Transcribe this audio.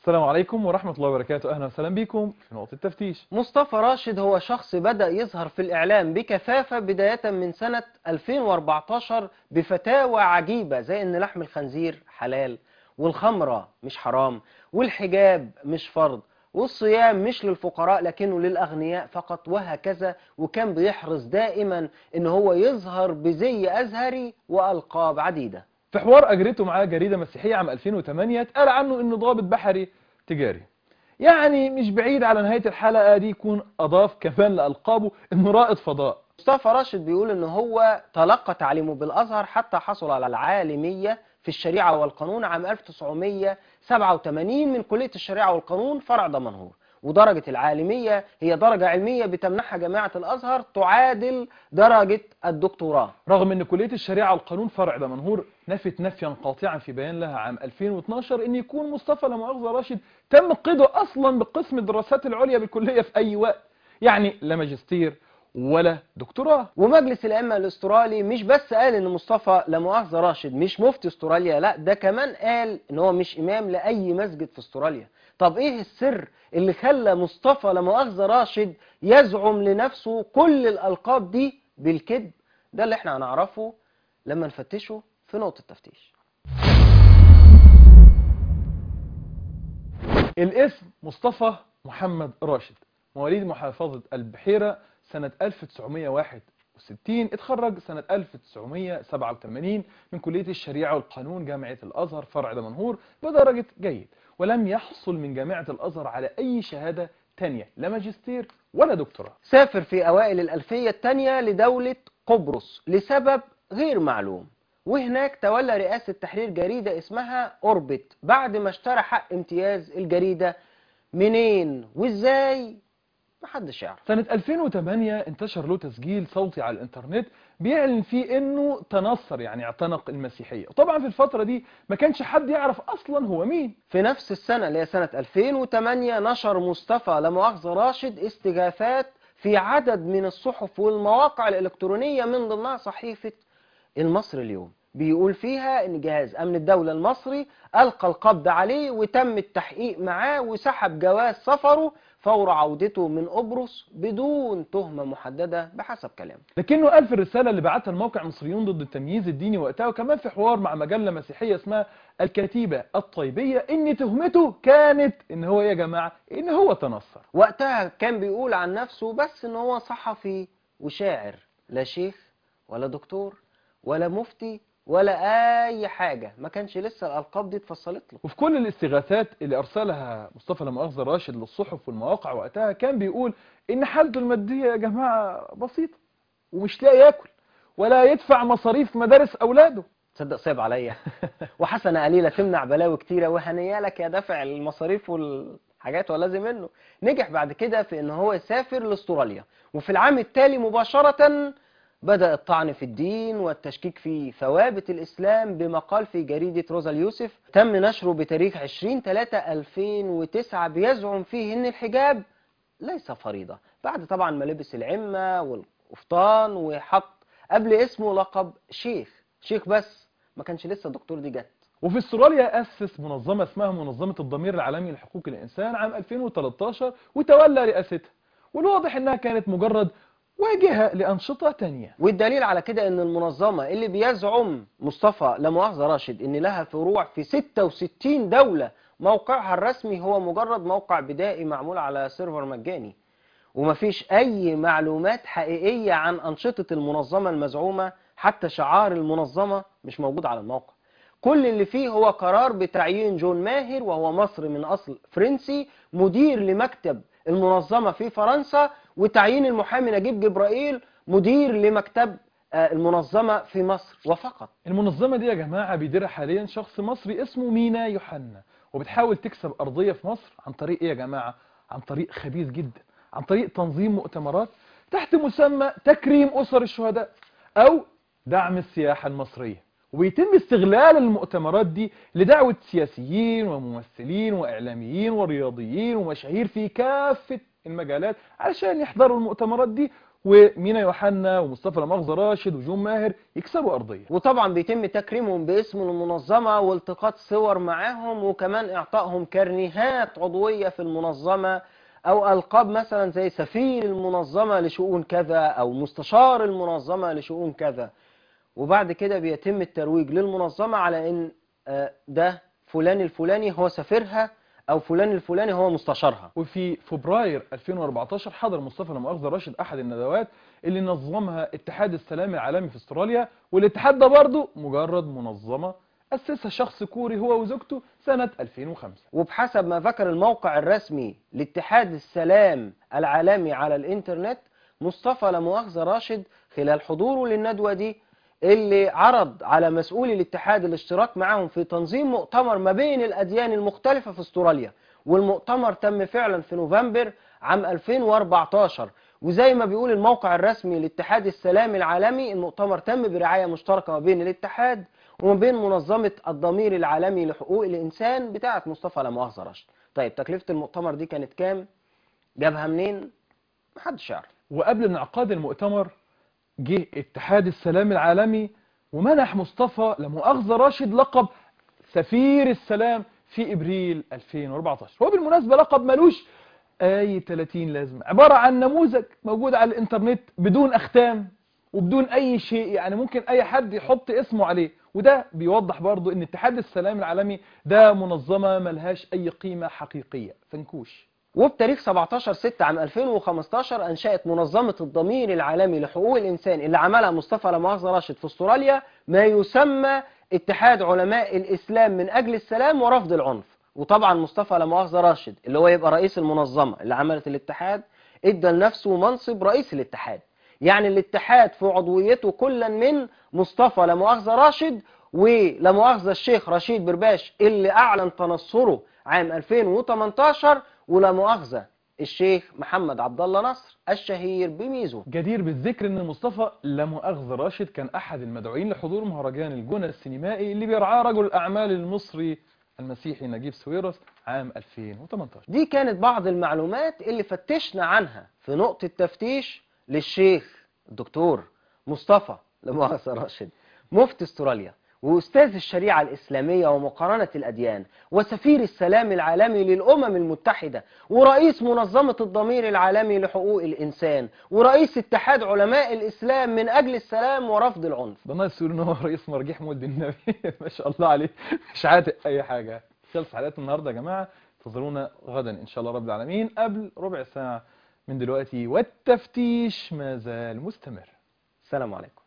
السلام عليكم ورحمة الله وبركاته أهلا وسهلا بكم في نقطة التفتيش مصطفى راشد هو شخص بدأ يظهر في الإعلام بكثافة بداية من سنة 2014 بفتاوى عجيبة زي إن لحم الخنزير حلال والخمرة مش حرام والحجاب مش فرض والصيام مش للفقراء لكنه للأغنياء فقط وهكذا وكان بيحرص دائما إن هو يظهر بزي أزهري وألقاب عديدة في حوار أجرته معاه جريدة مسيحية عام 2008 اتقال عنه إنه ضابط بحري تجاري يعني مش بعيد على نهاية الحلقة دي يكون أضاف كمان لألقابه إنه رائد فضاء مصطفى راشد بيقول ان هو تلقى تعليمه بالازهر حتى حصل على العالميه في الشريعه والقانون عام 1987 من كليه الشريعه والقانون فرع دمنهور ودرجه العالميه هي درجه علميه بتمنحها جامعه الازهر تعادل درجه الدكتوراه رغم ان كلية الشريعة والقانون فرع دمنهور نفت نفيا قاطعا في بيان لها عام 2012 ان يكون مصطفى لا مؤاخذة راشد تم قيده اصلا بقسم الدراسات العليا بالكلية في اي وقت يعني لا ماجستير ولا دكتوراه ومجلس الائمه الاسترالي مش بس قال ان مصطفى لا مؤاخذه راشد مش مفتي استراليا لا ده كمان قال ان هو مش امام لاي مسجد في استراليا طب ايه السر اللي خلى مصطفى لا مؤاخذه راشد يزعم لنفسه كل الالقاب دي بالكذب ده اللي احنا هنعرفه لما نفتشه في نقطه تفتيش الاسم مصطفى محمد راشد مواليد محافظة البحيرة سنة 1961 اتخرج سنة 1987 من كلية الشريعة والقانون جامعة الأزهر فرع دمنهور بدرجة جيد ولم يحصل من جامعة الأزهر على أي شهادة تانية لا ماجستير ولا دكتوراه سافر في أوائل الألفية الثانية لدولة قبرص لسبب غير معلوم وهناك تولى رئاسة تحرير جريدة اسمها أوربت بعد ما اشترى حق امتياز الجريدة منين وازاي محدش يعرف سنة 2008 انتشر له تسجيل صوتي على الانترنت بيعلن فيه انه تنصر يعني اعتنق المسيحية وطبعا في الفترة دي ما كانش حد يعرف اصلا هو مين في نفس السنة اللي هي سنة 2008 نشر مصطفى لا مؤاخذة راشد استغاثات في عدد من الصحف والمواقع الإلكترونية من ضمنها صحيفة المصري اليوم بيقول فيها ان جهاز امن الدولة المصري القى القبض عليه وتم التحقيق معاه وسحب جواز سفره فور عودته من قبرص بدون تهمة محددة بحسب كلامه لكنه قال في الرسالة اللي بعتها الموقع مصريون ضد التمييز الديني وقتها وكمان في حوار مع مجلة مسيحية اسمها الكتيبة الطيبية ان تهمته كانت ان هو يا جماعة ان هو تنصر وقتها كان بيقول عن نفسه بس ان هو صحفي وشاعر لا شيخ ولا دكتور ولا مفتي ولا اي حاجة ما كانش لسه الالقاب دي اتفصلت له وفي كل الاستغاثات اللي ارسلها مصطفى لا مؤاخذة راشد للصحف والمواقع وقتها كان بيقول ان حالته المادية يا جماعة بسيطة ومش لاقي ياكل ولا يدفع مصاريف مدارس اولاده تصدق صعب عليا وحسنة قليلة تمنع بلاوي كتيرة وهنيا لك يا دافع المصاريف والحاجات ولازم منه نجح بعد كده في ان هو يسافر لاستراليا وفي العام التالي مباشرة بدأ الطعن في الدين والتشكيك في ثوابت الإسلام بمقال في جريدة روزا اليوسف تم نشره بتاريخ 20/3/2009 بيزعم فيه أن الحجاب ليس فريضة بعد طبعا ما لبس العمة والقفطان وحط قبل اسمه لقب شيخ شيخ بس ما كانش لسه الدكتور دي جت وفي استراليا أسس منظمة اسمها منظمة الضمير العالمي لحقوق الإنسان عام 2013 وتولى رئاستها والواضح أنها كانت مجرد واجهة لأنشطة تانية والدليل على كده ان المنظمة اللي بيزعم مصطفى لا مؤاخذة راشد ان لها فروع في 66 دولة موقعها الرسمي هو مجرد موقع بدائي معمول على سيرفر مجاني ومفيش اي معلومات حقيقية عن انشطة المنظمة المزعومة حتى شعار المنظمة مش موجود على الموقع كل اللي فيه هو قرار بتعيين جون ماهر وهو مصري من اصل فرنسي مدير لمكتب المنظمة في فرنسا وتعيين المحامي نجيب جبرائيل مدير لمكتب المنظمة في مصر وفقط المنظمة دي يا جماعة بيديرها حاليا شخص مصري اسمه مينا يوحنا وبتحاول تكسب أرضية في مصر عن طريق إيه يا جماعة عن طريق خبيث جدا عن طريق تنظيم مؤتمرات تحت مسمى تكريم أسر الشهداء أو دعم السياحة المصرية وبيتم استغلال المؤتمرات دي لدعوة سياسيين وممثلين وإعلاميين ورياضيين ومشاهير في كافة المجالات علشان يحضروا المؤتمرات دي ومينا يوحنا ومصطفى لمؤاخذة راشد وجون ماهر يكسبوا أرضية وطبعا بيتم تكريمهم باسم المنظمة والتقاط صور معاهم وكمان إعطائهم كرنيهات عضوية في المنظمة أو ألقاب مثلا زي سفير المنظمة لشؤون كذا أو مستشار المنظمة لشؤون كذا وبعد كده بيتم الترويج للمنظمة على إن آه، ده فلان الفلاني هو سفيرها أو فلان الفلاني هو مستشارها وفي فبراير 2014 حضر مصطفى لمؤاخذة راشد أحد الندوات اللي نظمها اتحاد السلام العالمي في استراليا والاتحاد ده برضه مجرد منظمة أسسها شخص كوري هو وزوجته سنة 2005 وبحسب ما ذكر الموقع الرسمي لاتحاد السلام العالمي على الانترنت مصطفى لمؤاخذة راشد خلال حضوره للندوة دي اللي عرض على مسؤولي الاتحاد الاشتراك معهم في تنظيم مؤتمر ما بين الأديان المختلفة في استراليا والمؤتمر تم فعلا في نوفمبر عام 2014 وزي ما بيقول الموقع الرسمي لاتحاد السلام العالمي المؤتمر تم برعاية مشتركة ما بين الاتحاد وما بين منظمة الضمير العالمي لحقوق الإنسان بتاعة مصطفى لا مؤاخذة راشد طيب تكلفة المؤتمر دي كانت كام؟ جابها منين؟ محدش يعرف وقبل انعقاد المؤتمر جه اتحاد السلام العالمي ومنح مصطفى لمؤاخذة راشد لقب سفير السلام في ابريل 2014 هو بالمناسبة لقب ملوش اي 30 لازمة عبارة عن نموذج موجود على الانترنت بدون اختام وبدون اي شيء يعني ممكن اي حد يحط اسمه عليه وده بيوضح برضو ان اتحاد السلام العالمي ده منظمة ملهاش اي قيمة حقيقية فنكوش وبتاريخ 17 6 عام 2015 أنشأت منظمة الضمير العالمي لحقوق الإنسان اللي عملها مصطفى لا مؤاخذة راشد في استراليا ما يسمى اتحاد علماء الإسلام من أجل السلام ورفض العنف وطبعا مصطفى لا مؤاخذة راشد اللي هو يبقى رئيس المنظمة اللي عملت الاتحاد ادى لنفسه منصب رئيس الاتحاد يعني الاتحاد في عضويته كلا من مصطفى لا مؤاخذة راشد ولا مؤاخذة الشيخ رشيد برباش اللي أعلن تنصره عام 2018 ولا مؤاخذة الشيخ محمد عبد الله نصر الشهير بميزو جدير بالذكر ان مصطفى لا مؤاخذة راشد كان احد المدعوين لحضور مهرجان الجونة السينمائي اللي بيرعاه رجل الاعمال المصري المسيحي نجيب سويرس عام 2018 دي كانت بعض المعلومات اللي فتشنا عنها في نقطة تفتيش للشيخ الدكتور مصطفى لمؤاخذة راشد مفتي استراليا وأستاذ الشريعة الإسلامية ومقارنة الأديان وسفير السلام العالمي للأمم المتحدة ورئيس منظمة الضمير العالمي لحقوق الإنسان ورئيس اتحاد علماء الإسلام من أجل السلام ورفض العنف ده ناقص يقول ان هو رئيس مرجيح مولد النبي ما شاء الله عليه مش عاتق اي حاجة خلص حلقات النهاردة يا جماعة انتظرونا غدا ان شاء الله رب العالمين قبل ربع ساعة من دلوقتي والتفتيش ما زال مستمر السلام عليكم